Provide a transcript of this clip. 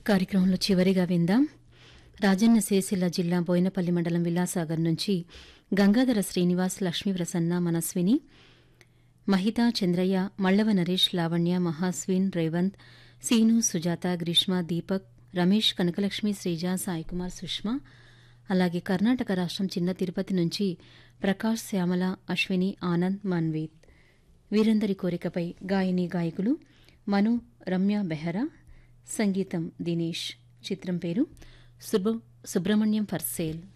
కార్యక్రమంలో చివరిగా విందాం రాజన్న సిరిసిల్ల జిల్లా బోయినపల్లి మండలం విలాసాగర్ నుంచి గంగాధర శ్రీనివాస్ లక్ష్మీ ప్రసన్న మనస్విని మహిత చంద్రయ్య మల్లవ నరేష్ లావణ్య మహాస్విన్ రేవంత్ సీను సుజాత గ్రీష్మ దీపక్ రమేష్ కనకలక్ష్మి శ్రీజ సాయికుమార్ సుష్మా అలాగే కర్ణాటక రాష్ట్రం చిన్న తిరుపతి నుంచి ప్రకాష్ శ్యామల అశ్విని ఆనంద్ మన్వీత్ వీరందరి కోరికపై గాయని గాయకులు మను రమ్య బెహరా సంగీతం దినేష్ చిత్రం పేరు సుబ్బ సుబ్రహ్మణ్యం ఫర్ సేల్